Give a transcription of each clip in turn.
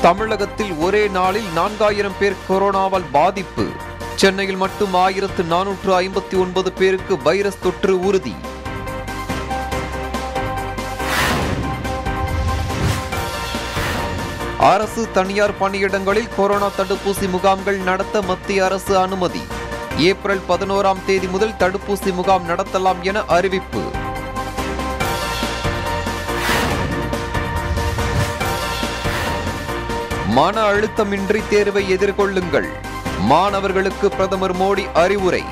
தமிழகத்தில் ஒரே நாளில் நான்காயிரம் பேர் கொரோனாவால் பாதிப்பு சென்னையில் மட்டும் ஆயிரத்து நானூற்று ஐம்பத்தி ஒன்பது பேருக்கு வைரஸ் தொற்று உறுதி அரசு தனியார் பணியிடங்களில் கொரோனா தடுப்பூசி முகாம்கள் நடத்த மத்திய அரசு அனுமதி ஏப்ரல் பதினோராம் தேதி முதல் தடுப்பூசி முகாம் நடத்தலாம் என அறிவிப்பு மன அழுத்தமின்றி தேர்வை எதிர்கொள்ளுங்கள் மாணவர்களுக்கு பிரதமர் மோடி அறிவுரை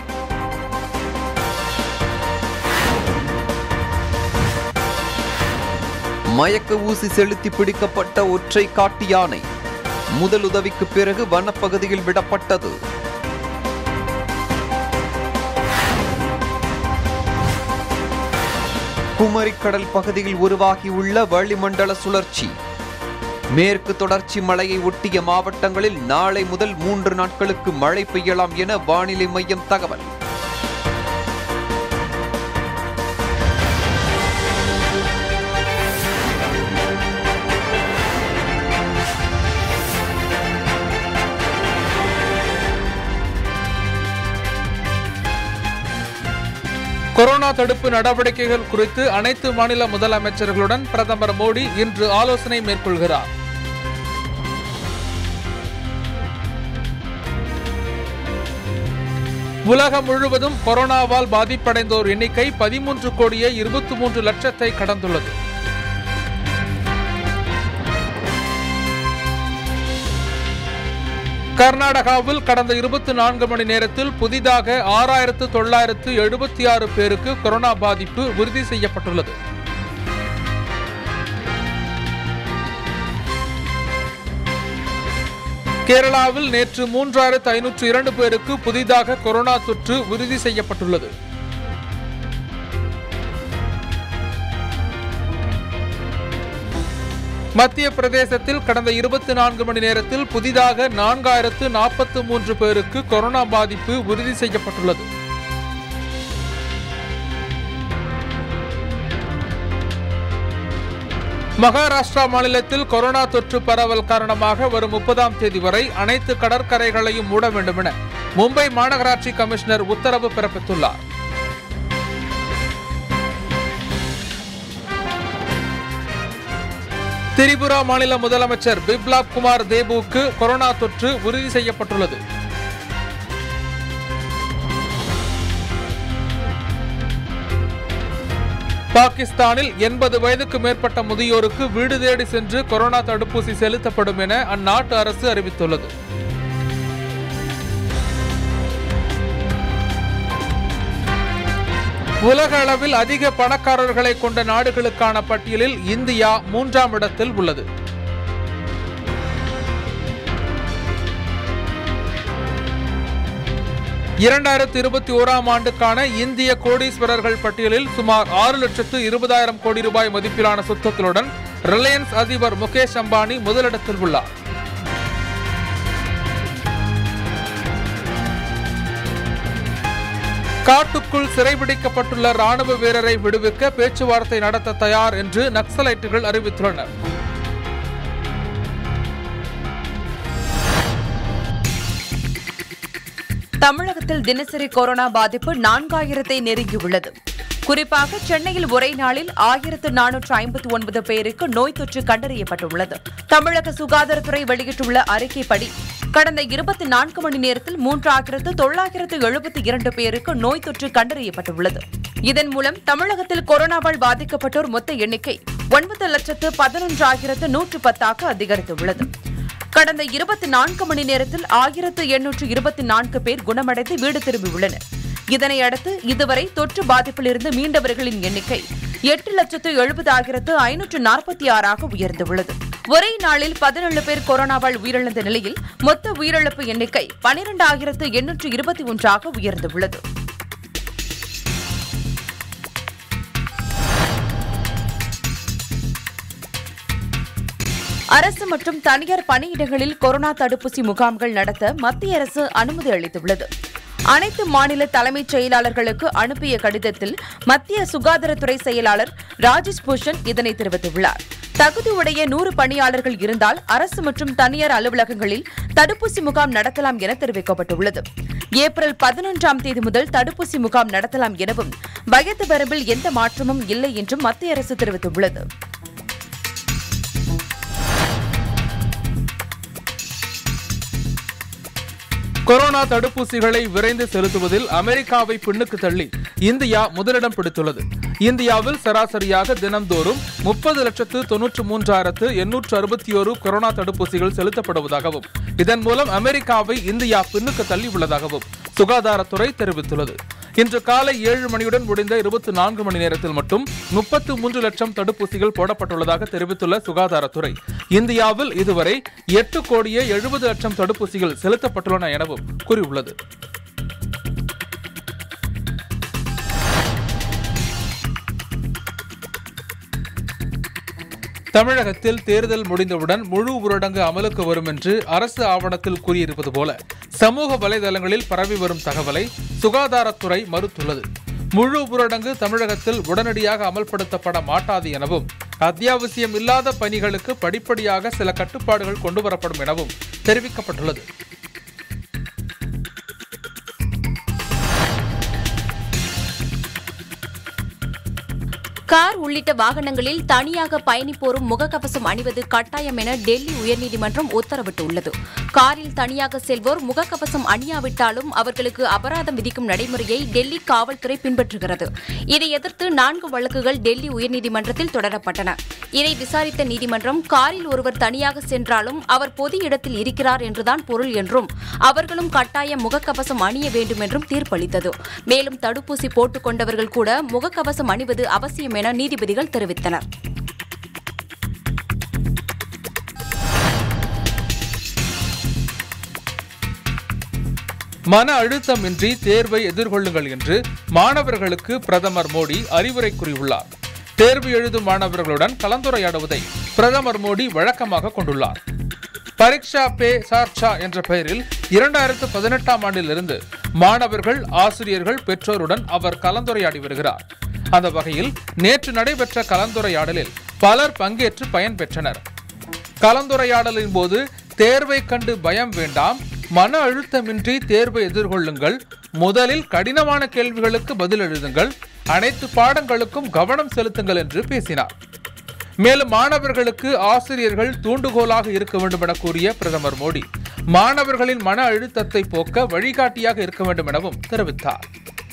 மயக்க ஊசி செலுத்தி பிடிக்கப்பட்ட ஒற்றை காட்டு யானை முதலுதவிக்கு பிறகு வனப்பகுதியில் விடப்பட்டது குமரிக்கடல் பகுதியில் உருவாகியுள்ள வளிமண்டல சுழற்சி மேற்கு தொடர்ச்சி மலையை ஒட்டிய மாவட்டங்களில் நாளை முதல் மூன்று நாட்களுக்கு மழை பெய்யலாம் என வானிலை மையம் தகவல் கொரோனா தடுப்பு நடவடிக்கைகள் குறித்து அனைத்து மாநில முதலமைச்சர்களுடன் பிரதமர் மோடி இன்று ஆலோசனை மேற்கொள்கிறார் உலகம் முழுவதும் கொரோனாவால் பாதிப்படைந்தோர் எண்ணிக்கை பதிமூன்று கோடியே இருபத்தி மூன்று லட்சத்தை கடந்துள்ளது கர்நாடகாவில் கடந்த இருபத்தி நான்கு மணி நேரத்தில் புதிதாக ஆறாயிரத்து தொள்ளாயிரத்து எழுபத்தி ஆறு பேருக்கு கொரோனா பாதிப்பு உறுதி செய்யப்பட்டுள்ளது கேரளாவில் நேற்று மூன்றாயிரத்து ஐநூற்று இரண்டு பேருக்கு புதிதாக கொரோனா தொற்று உறுதி செய்யப்பட்டுள்ளது மத்திய பிரதேசத்தில் கடந்த இருபத்தி நான்கு மணி நேரத்தில் புதிதாக நான்காயிரத்து நாற்பத்து மூன்று பேருக்கு கொரோனா பாதிப்பு உறுதி செய்யப்பட்டுள்ளது மகாராஷ்டிரா மாநிலத்தில் கொரோனா தொற்று பரவல் காரணமாக வரும் முப்பதாம் தேதி வரை அனைத்து கடற்கரைகளையும் மூட வேண்டும் என மும்பை மாநகராட்சி கமிஷனர் உத்தரவு பிறப்பித்துள்ளார் திரிபுரா மாநில முதலமைச்சர் பிப்லாப் குமார் தேபுவுக்கு கொரோனா தொற்று உறுதி செய்யப்பட்டுள்ளது பாகிஸ்தானில் எண்பது வயதுக்கு மேற்பட்ட முதியோருக்கு வீடு தேடி சென்று கொரோனா தடுப்பூசி செலுத்தப்படும் என அந்நாட்டு அரசு அறிவித்துள்ளது உலக அளவில் அதிக பணக்காரர்களை கொண்ட நாடுகளுக்கான பட்டியலில் இந்தியா மூன்றாம் இடத்தில் உள்ளது இரண்டாயிரத்தி இருபத்தி ஓராம் ஆண்டுக்கான இந்திய கோடீஸ்வரர்கள் பட்டியலில் சுமார் ஆறு லட்சத்து இருபதாயிரம் கோடி ரூபாய் மதிப்பிலான சொத்துக்களுடன் ரிலையன்ஸ் அதிபர் முகேஷ் அம்பானி முதலிடத்தில் உள்ளார் காட்டுக்குள் சிறைபிடிக்கப்பட்டுள்ள ராணுவ வீரரை விடுவிக்க பேச்சுவார்த்தை நடத்த தயார் என்று நக்சலைட்டுகள் அறிவித்துள்ளனர் தமிழகத்தில் தினசரி கொரோனா பாதிப்பு நான்காயிரத்தை நெருங்கியுள்ளது குறிப்பாக சென்னையில் ஒரே நாளில் ஆயிரத்து நானூற்று ஐம்பத்தி ஒன்பது பேருக்கு நோய் தொற்று கண்டறியப்பட்டுள்ளது தமிழக சுகாதாரத்துறை வெளியிட்டுள்ள அறிக்கைப்படி கடந்த இருபத்தி நான்கு மணி நேரத்தில் மூன்றாயிரத்து தொள்ளாயிரத்து எழுபத்தி இரண்டு பேருக்கு நோய் தொற்று கண்டறியப்பட்டுள்ளது இதன் மூலம் தமிழகத்தில் கொரோனாவால் பாதிக்கப்பட்டோர் மொத்த எண்ணிக்கை ஒன்பது லட்சத்து பதினொன்றாயிரத்து நூற்று பத்தாக அதிகரித்துள்ளது கடந்த இருபத்தி நான்கு மணி நேரத்தில் ஆயிரத்து எண்ணூற்று இருபத்தி நான்கு பேர் குணமடைந்து வீடு திரும்பியுள்ளனர் இதனையடுத்து இதுவரை தொற்று பாதிப்பிலிருந்து மீண்டவர்களின் எண்ணிக்கை எட்டு லட்சத்து எழுபதாயிரத்து ஐநூற்று நாற்பத்தி ஆறாக உயர்ந்துள்ளது ஒரே நாளில் பதினேழு பேர் கொரோனாவால் உயிரிழந்த நிலையில் மொத்த உயிரிழப்பு எண்ணிக்கை பனிரெண்டாயிரத்து எண்ணூற்று இருபத்தி ஒன்றாக உயர்ந்துள்ளது அரசு மற்றும் தனியார் பணியிடங்களில் கொரோனா தடுப்பூசி முகாம்கள் நடத்த மத்திய அரசு அனுமதி அளித்துள்ளது அனைத்து மாநில தலைமைச் செயலாளர்களுக்கு அனுப்பிய கடிதத்தில் மத்திய சுகாதாரத்துறை செயலாளர் ராஜேஷ் பூஷன் இதனை தெரிவித்துள்ளார் தகுதியுடைய நூறு பணியாளர்கள் இருந்தால் அரசு மற்றும் தனியார் அலுவலகங்களில் தடுப்பூசி முகாம் நடத்தலாம் என தெரிவிக்கப்பட்டுள்ளது ஏப்ரல் பதினொன்றாம் தேதி முதல் தடுப்பூசி முகாம் நடத்தலாம் எனவும் வயது வரம்பில் எந்த மாற்றமும் இல்லை என்றும் மத்திய அரசு தெரிவித்துள்ளது கொரோனா தடுப்பூசிகளை விரைந்து செலுத்துவதில் அமெரிக்காவை பின்னுக்கு தள்ளி இந்தியா முதலிடம் பிடித்துள்ளது இந்தியாவில் சராசரியாக தினம்தோறும் முப்பது லட்சத்து தொன்னூற்று மூன்றாயிரத்து எண்ணூற்று அறுபத்தி ஒரு கொரோனா தடுப்பூசிகள் செலுத்தப்படுவதாகவும் இதன் மூலம் அமெரிக்காவை இந்தியா பின்னுக்கு தள்ளி உள்ளதாகவும் சுகாதாரத்துறை தெரிவித்துள்ளது இன்று காலை ஏழு மணியுடன் முடிந்த இருபத்தி நான்கு மணி நேரத்தில் மட்டும் முப்பத்து மூன்று லட்சம் தடுப்பூசிகள் போடப்பட்டுள்ளதாக தெரிவித்துள்ள சுகாதாரத்துறை இந்தியாவில் இதுவரை எட்டு கோடியே எழுபது லட்சம் தடுப்பூசிகள் செலுத்தப்பட்டுள்ளன எனவும் கூறியுள்ளது தமிழகத்தில் தேர்தல் முடிந்தவுடன் முழு ஊரடங்கு அமலுக்கு வரும் என்று அரசு ஆவணத்தில் கூறியிருப்பது போல சமூக வலைதளங்களில் பரவி வரும் தகவலை சுகாதாரத்துறை மறுத்துள்ளது முழு ஊரடங்கு தமிழகத்தில் உடனடியாக அமல்படுத்தப்பட மாட்டாது எனவும் அத்தியாவசியம் இல்லாத பணிகளுக்கு படிப்படியாக சில கட்டுப்பாடுகள் கொண்டுவரப்படும் எனவும் தெரிவிக்கப்பட்டுள்ளது கார் உள்ளிட்ட வாகனங்களில் தனியாக பயணிப்போரும் முகக்கவசம் அணிவது கட்டாயம் என டெல்லி உயர்நீதிமன்றம் உத்தரவிட்டுள்ளது காரில் தனியாக செல்வோர் முகக்கவசம் அணியாவிட்டாலும் அவர்களுக்கு அபராதம் விதிக்கும் நடைமுறையை டெல்லி காவல்துறை பின்பற்றுகிறது இதை எதிர்த்து நான்கு வழக்குகள் டெல்லி உயர்நீதிமன்றத்தில் தொடரப்பட்டன இதை விசாரித்த நீதிமன்றம் காரில் ஒருவர் தனியாக சென்றாலும் அவர் பொது இடத்தில் இருக்கிறார் என்றுதான் பொருள் என்றும் அவர்களும் கட்டாயம் முகக்கவசம் அணிய வேண்டும் என்றும் தீர்ப்பளித்தது மேலும் தடுப்பூசி போட்டுக் கொண்டவர்கள் கூட முகக்கவசம் அணிவது அவசியம் என நீதிபதிகள் தெரிவித்தனர் மன அழுத்தமின்றி தேர்வை எதிர்கொள்ளுங்கள் என்று மாணவர்களுக்கு பிரதமர் மோடி அறிவுரை கூறியுள்ளார் தேர்வு எழுதும் மாணவர்களுடன் கலந்துரையாடுவதை பிரதமர் மோடி வழக்கமாக கொண்டுள்ளார் பரீட்சா பே சார்ச்சா என்ற பெயரில் இரண்டாயிரத்து பதினெட்டாம் ஆண்டிலிருந்து மாணவர்கள் ஆசிரியர்கள் பெற்றோருடன் அவர் கலந்துரையாடி வருகிறார் அந்த வகையில் நேற்று நடைபெற்ற கலந்துரையாடலில் பலர் பங்கேற்று பயன்பெற்றனர் கலந்துரையாடலின் போது தேர்வை கண்டு பயம் வேண்டாம் மன அழுத்தமின்றி தேர்வை எதிர்கொள்ளுங்கள் முதலில் கடினமான கேள்விகளுக்கு பதில் எழுதுங்கள் அனைத்து பாடங்களுக்கும் கவனம் செலுத்துங்கள் என்று பேசினார் மேலும் மாணவர்களுக்கு ஆசிரியர்கள் தூண்டுகோலாக இருக்க வேண்டும் என கூறிய பிரதமர் மோடி மாணவர்களின் மன அழுத்தத்தை போக்க வழிகாட்டியாக இருக்க வேண்டும் எனவும் தெரிவித்தார்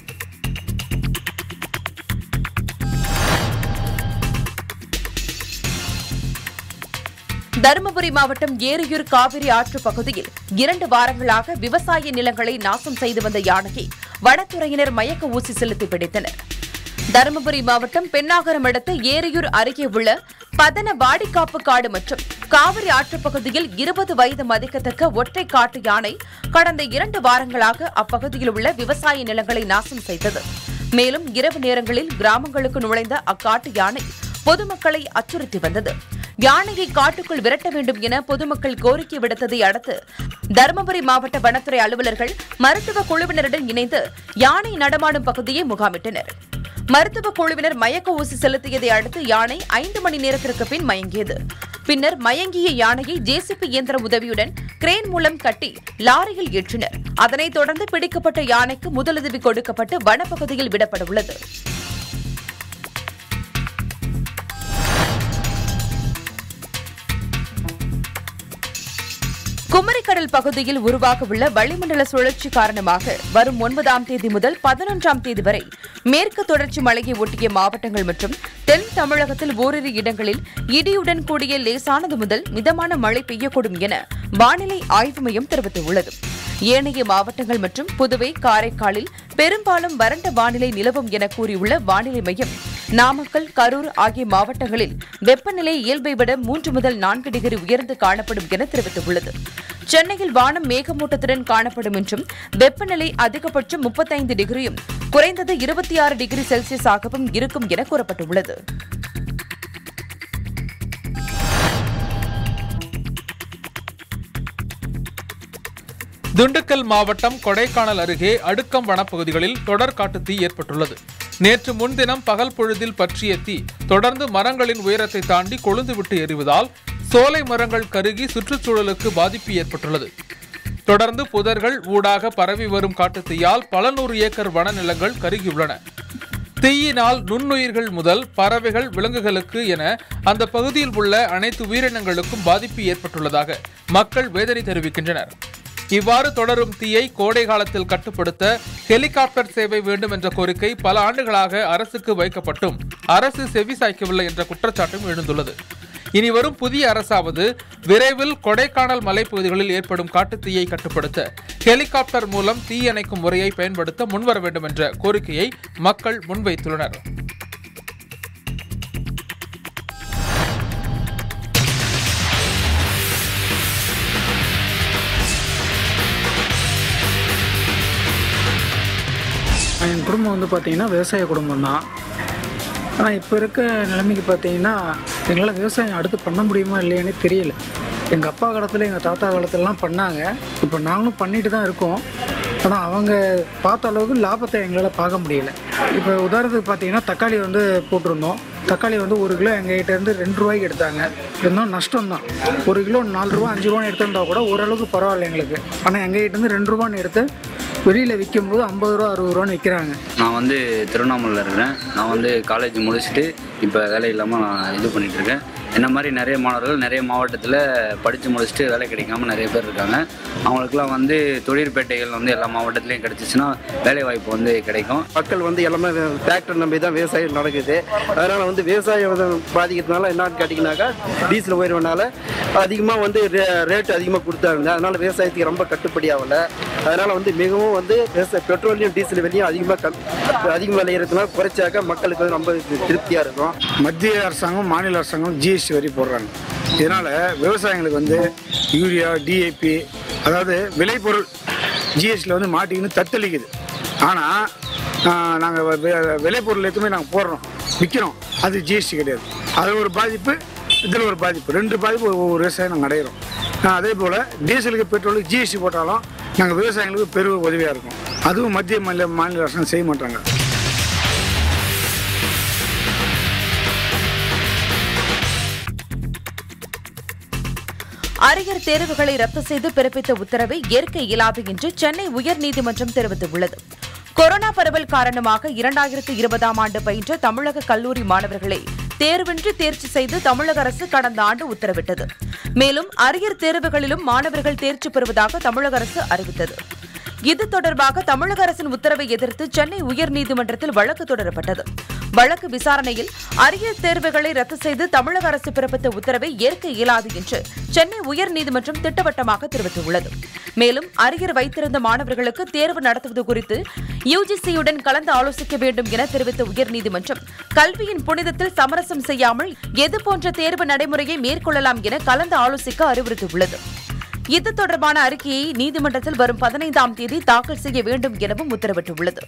தருமபுரி மாவட்டம் ஏரியூர் காவிரி ஆற்று பகுதியில் இரண்டு வாரங்களாக விவசாய நிலங்களை நாசம் செய்து வந்த யானையை வனத்துறையினர் மயக்க ஊசி செலுத்தி பிடித்தனர் தருமபுரி மாவட்டம் பெண்ணாகரம் அடுத்த ஏரியூர் அருகே உள்ள பதன வாடிக்காப்பு காடு மற்றும் காவிரி ஆற்று பகுதியில் இருபது வயது மதிக்கத்தக்க ஒற்றை காட்டு யானை கடந்த இரண்டு வாரங்களாக அப்பகுதியில் உள்ள விவசாய நிலங்களை நாசம் செய்தது மேலும் இரவு நேரங்களில் கிராமங்களுக்கு நுழைந்த அக்காட்டு யானை பொதுமக்களை அச்சுறுத்தி வந்தது யானையை காட்டுக்குள் விரட்ட வேண்டும் என பொதுமக்கள் கோரிக்கை விடுத்ததை அடுத்து தருமபுரி மாவட்ட வனத்துறை அலுவலர்கள் மருத்துவ குழுவினருடன் இணைந்து யானை நடமாடும் பகுதியை முகாமிட்டனர் மருத்துவ குழுவினர் மயக்க ஊசி செலுத்தியதை அடுத்து யானை ஐந்து மணி நேரத்திற்கு பின் மயங்கியது பின்னர் மயங்கிய யானையை ஜேசிபி இயந்திரம் உதவியுடன் கிரேன் மூலம் கட்டி லாரியில் ஏற்றினர் அதனைத் தொடர்ந்து பிடிக்கப்பட்ட யானைக்கு முதலுதவி கொடுக்கப்பட்டு வனப்பகுதியில் விடப்பட உள்ளது குமரிக்கடல் பகுதியில் உருவாக உள்ள வளிமண்டல சுழற்சி காரணமாக வரும் ஒன்பதாம் தேதி முதல் பதினொன்றாம் தேதி வரை மேற்கு தொடர்ச்சி மலையை ஒட்டிய மாவட்டங்கள் மற்றும் தென் தமிழகத்தில் ஓரிரு இடங்களில் இடியுடன் கூடிய லேசானது முதல் மிதமான மழை பெய்யக்கூடும் என வானிலை ஆய்வு மையம் தெரிவித்துள்ளது ஏனைய மாவட்டங்கள் மற்றும் புதுவை காரைக்காலில் பெரும்பாலும் வறண்ட வானிலை நிலவும் என கூறியுள்ள வானிலை மையம் நாமக்கல் கரூர் ஆகிய மாவட்டங்களில் வெப்பநிலை இயல்பை விட மூன்று முதல் நான்கு டிகிரி உயர்ந்து காணப்படும் என தெரிவித்துள்ளது சென்னையில் வானம் மேகமூட்டத்துடன் காணப்படும் என்றும் வெப்பநிலை அதிகபட்சம் முப்பத்தைந்து டிகிரியும் குறைந்தது இருபத்தி ஆறு டிகிரி செல்சியஸாகவும் இருக்கும் என கூறப்பட்டுள்ளது திண்டுக்கல் மாவட்டம் கொடைக்கானல் அருகே அடுக்கம் வனப்பகுதிகளில் தொடர் காட்டுத்தீ ஏற்பட்டுள்ளது நேற்று முன்தினம் பகல் பொழுதில் பற்றிய தீ தொடர்ந்து மரங்களின் உயரத்தை தாண்டி கொழுந்துவிட்டு எரிவதால் சோலை மரங்கள் கருகி சுற்றுச்சூழலுக்கு பாதிப்பு ஏற்பட்டுள்ளது தொடர்ந்து புதர்கள் ஊடாக பரவி வரும் காட்டுத்தீயால் பல நூறு ஏக்கர் வனநிலங்கள் கருகியுள்ளன தீயினால் நுண்ணுயிர்கள் முதல் பறவைகள் விலங்குகளுக்கு என அந்த பகுதியில் உள்ள அனைத்து உயிரினங்களுக்கும் பாதிப்பு ஏற்பட்டுள்ளதாக மக்கள் வேதனை தெரிவிக்கின்றனர் இவ்வாறு தொடரும் தீயை கோடை காலத்தில் கட்டுப்படுத்த ஹெலிகாப்டர் சேவை வேண்டும் என்ற கோரிக்கை பல ஆண்டுகளாக அரசுக்கு வைக்கப்பட்டும் அரசு செவிசாய்க்கவில்லை என்ற குற்றச்சாட்டும் எழுந்துள்ளது இனி வரும் புதிய அரசாவது விரைவில் கொடைக்கானல் மலைப்பகுதிகளில் ஏற்படும் காட்டுத்தீயை கட்டுப்படுத்த ஹெலிகாப்டர் மூலம் தீ அணைக்கும் முறையை பயன்படுத்த முன்வர வேண்டும் என்ற கோரிக்கையை மக்கள் முன்வைத்துள்ளனர் என் குடும்பம் வந்து பார்த்தீங்கன்னா விவசாய குடும்பம் தான் ஆனால் இப்போ இருக்க நிலைமைக்கு பார்த்தீங்கன்னா எங்களால் விவசாயம் அடுத்து பண்ண முடியுமா இல்லையானே தெரியல எங்கள் அப்பா காலத்தில் எங்கள் தாத்தா காலத்துலலாம் பண்ணாங்க இப்போ நாங்களும் பண்ணிட்டு தான் இருக்கோம் ஆனால் அவங்க பார்த்த அளவுக்கு லாபத்தை எங்களால் பார்க்க முடியல இப்போ உதாரணத்துக்கு பார்த்தீங்கன்னா தக்காளி வந்து போட்டிருந்தோம் தக்காளி வந்து ஒரு கிலோ எங்ககிட்ட இருந்து ரெண்டு ரூபாய்க்கு எடுத்தாங்க இருந்தாலும் நஷ்டம் தான் ஒரு கிலோ நாலு ரூபா அஞ்சு ரூபான்னு எடுத்திருந்தா கூட ஓரளவுக்கு பரவாயில்ல எங்களுக்கு ஆனால் எங்ககிட்ட இருந்து ரெண்டு ரூபான்னு எடுத்து வெளியில் விற்கும்போது ஐம்பது ரூபா அறுபது ரூபான்னு விற்கிறாங்க நான் வந்து திருவண்ணாமலையில் இருக்கிறேன் நான் வந்து காலேஜ் முடிச்சுட்டு இப்போ வேலை இல்லாமல் நான் இது பண்ணிட்டு இருக்கேன் என்ன மாதிரி நிறைய மாணவர்கள் நிறைய மாவட்டத்தில் படித்து முடிச்சுட்டு வேலை கிடைக்காம நிறைய பேர் இருக்காங்க அவங்களுக்குலாம் வந்து தொழிற்பேட்டைகள் வந்து எல்லா மாவட்டத்துலேயும் கிடைச்சிச்சுன்னா வேலை வாய்ப்பு வந்து கிடைக்கும் மக்கள் வந்து எல்லாமே டிராக்டர் நம்பி தான் விவசாயம் நடக்குது அதனால் வந்து விவசாயம் வந்து பாதிக்கிறதுனால என்னன்னு கேட்டிங்கனாக்கா டீசல் உயர்வுனால அதிகமாக வந்து ரேட் அதிகமாக கொடுத்தாங்க அதனால் விவசாயத்துக்கு ரொம்ப கட்டுப்படி ஆகலை அதனால் வந்து மிகவும் வந்து விவசாய பெட்ரோலையும் டீசல் விலையும் அதிகமாக கம் அதிகமாக விளையிறதுனால குறைச்சாக்க மக்களுக்கு வந்து ரொம்ப திருப்தியாக இருக்கும் மத்திய அரசாங்கம் மாநில அரசாங்கம் ஜிஎஸ்டி வரி போடுறாங்க இதனால் விவசாயிகளுக்கு வந்து யூரியா டிஏபி அதாவது விளைபொருள் ஜிஎஸ்டியில் வந்து மாட்டிக்கின்னு தத்தளிக்குது ஆனால் நாங்கள் விளைபொருள் எதுவுமே நாங்கள் போடுறோம் விற்கிறோம் அது ஜிஎஸ்டி கிடையாது அது ஒரு பாதிப்பு இதில் ஒரு பாதிப்பு ரெண்டு பாதிப்பு ஒவ்வொரு விவசாயம் நாங்கள் அடையிறோம் ஆஹ் அதே போல் டீசலுக்கு பெட்ரோலுக்கு ஜிஎஸ்டி போட்டாலும் நாங்கள் விவசாயிகளுக்கு பெரும் உதவியாக இருக்கும் அதுவும் மத்திய மாநில மாநில அரசாங்கம் செய்ய மாட்டாங்க அரியர் தேர்வுகளை ரத்து செய்து பிறப்பித்த உத்தரவை ஏற்க இயலாது என்று சென்னை உயர்நீதிமன்றம் தெரிவித்துள்ளது கொரோனா பரவல் காரணமாக இரண்டாயிரத்து இருபதாம் ஆண்டு பயின்ற தமிழக கல்லூரி மாணவர்களை தேர்வின்றி தேர்ச்சி செய்து தமிழக அரசு கடந்த ஆண்டு உத்தரவிட்டது மேலும் அரியர் தேர்வுகளிலும் மாணவர்கள் தேர்ச்சி பெறுவதாக தமிழக அரசு அறிவித்தது இது தொடர்பாக தமிழக அரசின் உத்தரவை எதிர்த்து சென்னை உயர்நீதிமன்றத்தில் வழக்கு தொடரப்பட்டது வழக்கு விசாரணையில் அரியர் தேர்வுகளை ரத்து செய்து தமிழக அரசு பிறப்பித்த உத்தரவை ஏற்க இயலாது என்று சென்னை உயர்நீதிமன்றம் திட்டவட்டமாக தெரிவித்துள்ளது மேலும் அரியர் வைத்திருந்த மாணவர்களுக்கு தேர்வு நடத்துவது குறித்து யுஜிசியுடன் கலந்து ஆலோசிக்க வேண்டும் என தெரிவித்த உயர்நீதிமன்றம் கல்வியின் புனிதத்தில் சமரசம் செய்யாமல் எது போன்ற தேர்வு நடைமுறையை மேற்கொள்ளலாம் என கலந்து ஆலோசிக்க அறிவுறுத்தியுள்ளது இது தொடர்பான அறிக்கையை நீதிமன்றத்தில் வரும் பதினைந்தாம் தேதி தாக்கல் செய்ய வேண்டும் எனவும் உத்தரவிட்டுள்ளது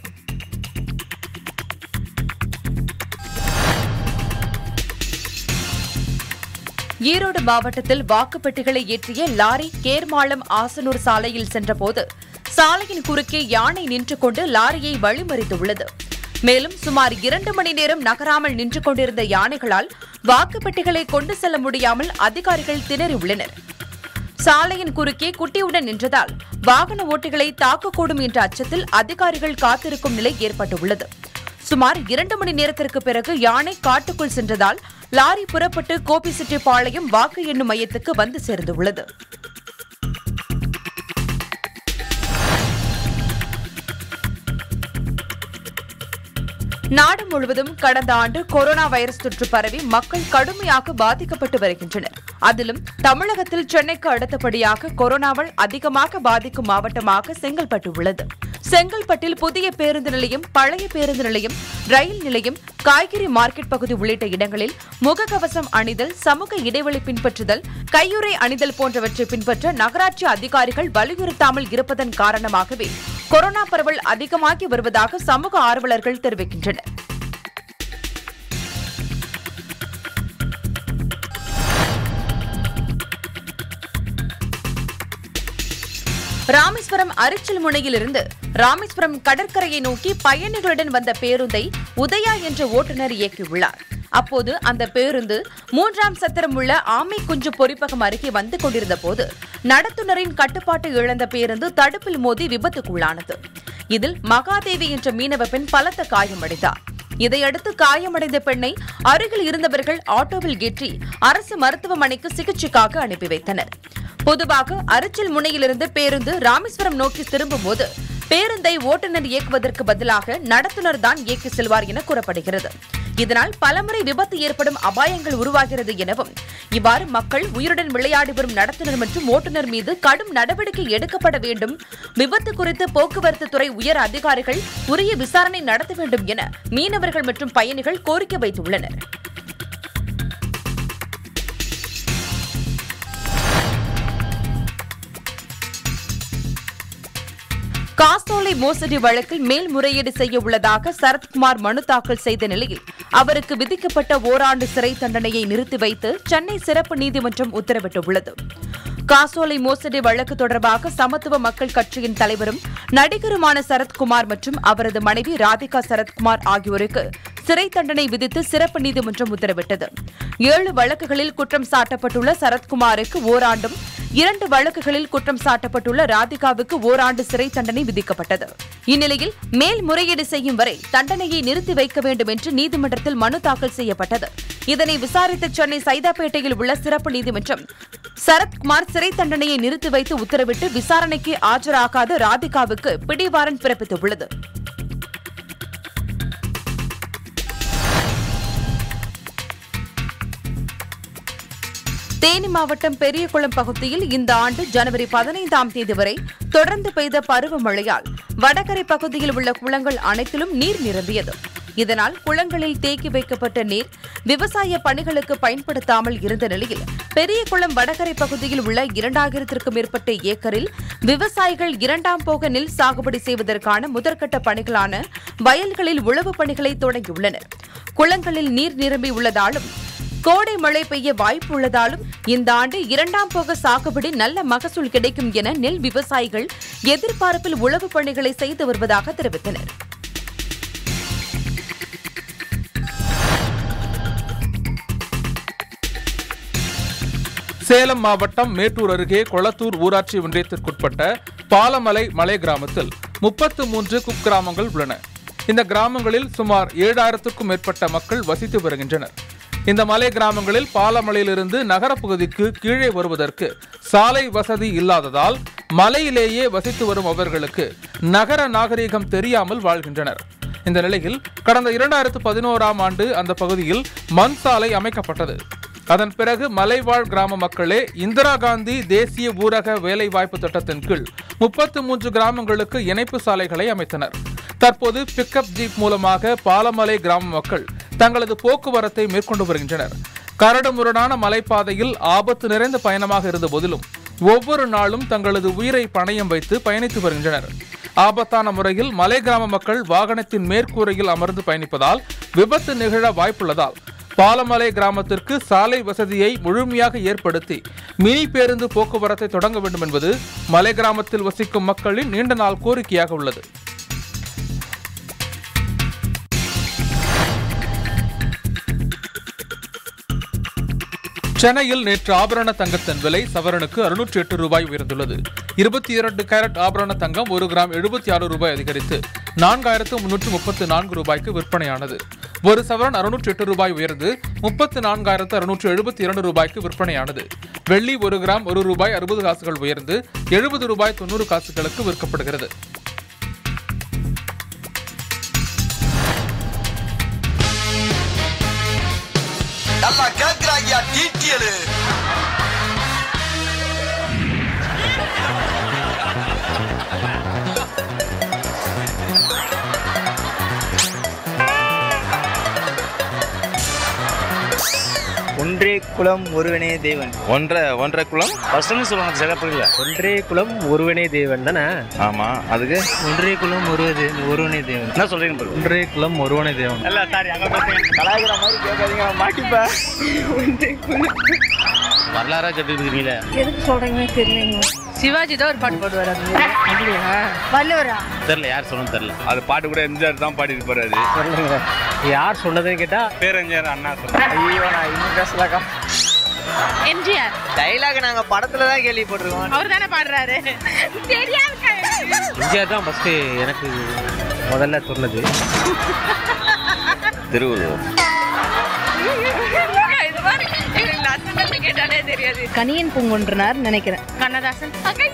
ஈரோடு மாவட்டத்தில் வாக்குப்பெட்டிகளை ஏற்றிய லாரி கேர்மாளம் ஆசனூர் சாலையில் சென்றபோது சாலையின் குறுக்கே யானை நின்று கொண்டு லாரியை வழிமறித்துள்ளது மேலும் சுமார் இரண்டு மணி நேரம் நகராமல் நின்று கொண்டிருந்த யானைகளால் வாக்குப்பெட்டிகளை கொண்டு செல்ல முடியாமல் அதிகாரிகள் திணறியுள்ளனர் சாலையின் குறுக்கே குட்டியுடன் நின்றதால் வாகன ஓட்டிகளை தாக்கக்கூடும் என்ற அச்சத்தில் அதிகாரிகள் காத்திருக்கும் நிலை ஏற்பட்டுள்ளது சுமார் இரண்டு மணி நேரத்திற்கு பிறகு யானை காட்டுக்குள் சென்றதால் லாரி புறப்பட்டு கோபிச்செட்டிப்பாளையம் வாக்கு எண்ணும் மையத்துக்கு வந்து சேர்ந்துள்ளது நாடு முழுவதும் கடந்த ஆண்டு கொரோனா வைரஸ் தொற்று பரவி மக்கள் கடுமையாக பாதிக்கப்பட்டு வருகின்றனர் அதிலும் தமிழகத்தில் சென்னைக்கு அடுத்தபடியாக கொரோனாவால் அதிகமாக பாதிக்கும் மாவட்டமாக செங்கல்பட்டு உள்ளது செங்கல்பட்டில் புதிய பேருந்து நிலையம் பழைய பேருந்து நிலையம் ரயில் நிலையம் காய்கறி மார்க்கெட் பகுதி உள்ளிட்ட இடங்களில் முகக்கவசம் அணிதல் சமூக இடைவெளி பின்பற்றுதல் கையுறை அணிதல் போன்றவற்றை பின்பற்ற நகராட்சி அதிகாரிகள் வலியுறுத்தாமல் இருப்பதன் காரணமாகவே கொரோனா பரவல் அதிகமாகி வருவதாக சமூக ஆர்வலர்கள் தெரிவிக்கின்றனர் ராமேஸ்வரம் அரிச்சல் முனையிலிருந்து ராமேஸ்வரம் கடற்கரையை நோக்கி பயணிகளுடன் வந்த பேருந்தை உதயா என்ற ஓட்டுநர் இயக்கியுள்ளார் அப்போது அந்த பேருந்து மூன்றாம் சத்திரம் உள்ள ஆமை குஞ்சு பொறிப்பகம் அருகே வந்து கொண்டிருந்த போது நடத்துனரின் கட்டுப்பாட்டை இழந்த பேருந்து தடுப்பில் மோதி விபத்துக்குள்ளானது இதில் மகாதேவி என்ற மீனவ பெண் பலத்த காயமடைந்தார் இதையடுத்து காயமடைந்த பெண்ணை அருகில் இருந்தவர்கள் ஆட்டோவில் ஏற்றி அரசு மருத்துவமனைக்கு சிகிச்சைக்காக அனுப்பி வைத்தனர் பொதுவாக அரிச்சல் முனையிலிருந்து பேருந்து ராமேஸ்வரம் நோக்கி திரும்பும்போது பேருந்தை ஓட்டுநர் இயக்குவதற்கு பதிலாக நடத்துனர் தான் இயக்கி செல்வார் என கூறப்படுகிறது இதனால் பலமுறை விபத்து ஏற்படும் அபாயங்கள் உருவாகிறது எனவும் இவ்வாறு மக்கள் உயிருடன் விளையாடி வரும் நடத்துனர் மற்றும் ஓட்டுநர் மீது கடும் நடவடிக்கை எடுக்கப்பட வேண்டும் விபத்து குறித்து போக்குவரத்து துறை உயர் அதிகாரிகள் உரிய விசாரணை நடத்த வேண்டும் என மீனவர்கள் மற்றும் பயணிகள் கோரிக்கை வைத்துள்ளனர் காசோலை மோசடி வழக்கில் மேல்முறையீடு செய்ய உள்ளதாக சரத்குமார் மனு தாக்கல் செய்த நிலையில் அவருக்கு விதிக்கப்பட்ட ஓராண்டு சிறை தண்டனையை நிறுத்தி வைத்து சென்னை சிறப்பு நீதிமன்றம் உத்தரவிட்டுள்ளது காசோலை மோசடி வழக்கு தொடர்பாக சமத்துவ மக்கள் கட்சியின் தலைவரும் நடிகருமான சரத்குமார் மற்றும் அவரது மனைவி ராதிகா சரத்குமார் ஆகியோருக்கு சிறை தண்டனை விதித்து சிறப்பு நீதிமன்றம் உத்தரவிட்டது ஏழு வழக்குகளில் குற்றம் சாட்டப்பட்டுள்ள சரத்குமாருக்கு ஓராண்டும் இரண்டு வழக்குகளில் குற்றம் சாட்டப்பட்டுள்ள ராதிகாவுக்கு ஓராண்டு சிறை தண்டனை விதிக்கப்பட்டது இந்நிலையில் மேல்முறையீடு செய்யும் வரை தண்டனையை நிறுத்தி வைக்க வேண்டும் என்று நீதிமன்றத்தில் மனு தாக்கல் செய்யப்பட்டது இதனை விசாரித்த சென்னை சைதாப்பேட்டையில் உள்ள சிறப்பு நீதிமன்றம் சரத்குமார் சிறை தண்டனையை நிறுத்தி வைத்து உத்தரவிட்டு விசாரணைக்கு ஆஜராகாத ராதிகாவுக்கு பிடிவாரண்ட் பிறப்பித்துள்ளது தேனி மாவட்டம் பெரியகுளம் பகுதியில் இந்த ஆண்டு ஜனவரி பதினைந்தாம் தேதி வரை தொடர்ந்து பெய்த பருவமழையால் வடகரை பகுதியில் உள்ள குளங்கள் அனைத்திலும் நீர் நிரம்பியது இதனால் குளங்களில் தேக்கி வைக்கப்பட்ட நீர் விவசாய பணிகளுக்கு பயன்படுத்தாமல் இருந்த நிலையில் பெரியகுளம் வடகரை பகுதியில் உள்ள இரண்டாயிரத்திற்கும் மேற்பட்ட ஏக்கரில் விவசாயிகள் இரண்டாம் போக நெல் சாகுபடி செய்வதற்கான முதற்கட்ட பணிகளான வயல்களில் உழவு பணிகளை தொடங்கியுள்ளனர் குளங்களில் நீர் நிரம்பி உள்ளதாலும் கோடை மழை பெய்ய வாய்ப்பு உள்ளதாலும் இந்த ஆண்டு இரண்டாம் போக சாகுபடி நல்ல மகசூல் கிடைக்கும் என நெல் விவசாயிகள் எதிர்பார்ப்பில் உழவு பணிகளை செய்து வருவதாக தெரிவித்தனர் சேலம் மாவட்டம் மேட்டூர் அருகே கொளத்தூர் ஊராட்சி ஒன்றியத்திற்குட்பட்ட பாலமலை மலை கிராமத்தில் முப்பத்து மூன்று குக்கிராமங்கள் உள்ளன இந்த கிராமங்களில் சுமார் ஏழாயிரத்துக்கும் மேற்பட்ட மக்கள் வசித்து வருகின்றனர் இந்த மலை கிராமங்களில் பாலமலையிலிருந்து நகரப்பகுதிக்கு கீழே வருவதற்கு சாலை வசதி இல்லாததால் மலையிலேயே வசித்து வரும் அவர்களுக்கு நகர நாகரீகம் தெரியாமல் வாழ்கின்றனர் இந்த நிலையில் கடந்த இரண்டாயிரத்து பதினோராம் ஆண்டு அந்த பகுதியில் மண் சாலை அமைக்கப்பட்டது அதன் பிறகு மலைவாழ் கிராம மக்களே இந்திரா காந்தி தேசிய ஊரக வேலைவாய்ப்பு திட்டத்தின் கீழ் முப்பத்து மூன்று கிராமங்களுக்கு இணைப்பு சாலைகளை அமைத்தனர் தற்போது பிக்கப் ஜீப் மூலமாக பாலமலை கிராம மக்கள் தங்களது போக்குவரத்தை மேற்கொண்டு வருகின்றனர் கரடுமுரடான மலைப்பாதையில் ஆபத்து நிறைந்த பயணமாக இருந்த போதிலும் ஒவ்வொரு நாளும் தங்களது உயிரை பணயம் வைத்து பயணித்து வருகின்றனர் ஆபத்தான முறையில் மலை கிராம மக்கள் வாகனத்தின் மேற்கூரையில் அமர்ந்து பயணிப்பதால் விபத்து நிகழ வாய்ப்புள்ளதால் பாலமலை கிராமத்திற்கு சாலை வசதியை முழுமையாக ஏற்படுத்தி மினி பேருந்து போக்குவரத்தை தொடங்க வேண்டும் என்பது மலை கிராமத்தில் வசிக்கும் மக்களின் நீண்ட நாள் கோரிக்கையாக உள்ளது சென்னையில் நேற்று ஆபரண தங்கத்தின் விலை சவரனுக்கு அறுநூற்றி எட்டு ரூபாய் உயர்ந்துள்ளது இருபத்தி இரண்டு கேரட் ஆபரண தங்கம் ஒரு கிராம் எழுபத்தி ஆறு ரூபாய் அதிகரித்து நான்காயிரத்து முன்னூற்று முப்பத்து நான்கு ரூபாய்க்கு விற்பனையானது ஒரு சவரன் அறுநூற்றி எட்டு ரூபாய் உயர்ந்து முப்பத்து நான்காயிரத்து அறுநூற்று எழுபத்தி இரண்டு ரூபாய்க்கு விற்பனையானது வெள்ளி ஒரு கிராம் ஒரு ரூபாய் அறுபது காசுகள் உயர்ந்து எழுபது ரூபாய் தொண்ணூறு காசுகளுக்கு விற்கப்படுகிறது நல்லா கேக்குறாங்க டீட்டியலு ஒன்றே குலம் ஒருவனே தேவன் ஒன்றரை ஒன்றரை குளம் ஃபர்ஸ்ட்னு சொல்லுவாங்க சில புரியல ஒன்றே குலம் ஒருவனே தேவன் தானே ஆமா அதுக்கு ஒன்றே குலம் ஒருவதே ஒருவனே தேவன் என்ன சொல்றீங்க bro? ஒன்றே குலம் ஒருவனே தேவன் இல்ல சாரி அங்க பார்த்தீங்க கலாய்க்கிற மாதிரி கேட்காதீங்க மாட்டிப்பேன் வரலாறா கட்டுக்கிறீங்களே எதுக்கு சொல்றீங்கன்னு தெரியலைங்க சிவாஜி தான் ஒரு பாட்டு பாடுவார் அப்படியா வள்ளுவரா தெரியல யார் சொல்லணும் தெரியல அது பாட்டு கூட எம்ஜிஆர் தான் பாடிட்டு போறாரு சொல்லுங்க யார் சொன்னதுன்னு கேட்டா பேரஞ்சர் அண்ணா சொல்றாரு ஐயோ நான் இன்னும் பேசலாக்கா எம்ஜிஆர் டைலாக் நாங்க படத்துல தான் கேள்விப்பட்டிருக்கோம் அவர் தானே பாடுறாரு தெரியாது எம்ஜிஆர் தான் ஃபர்ஸ்ட் எனக்கு முதல்ல சொன்னது திருவள்ளுவர் கேட்டாலே தெரியாது கனியன் பூங்குன்றனார் நினைக்கிறேன் கண்ணதாசன்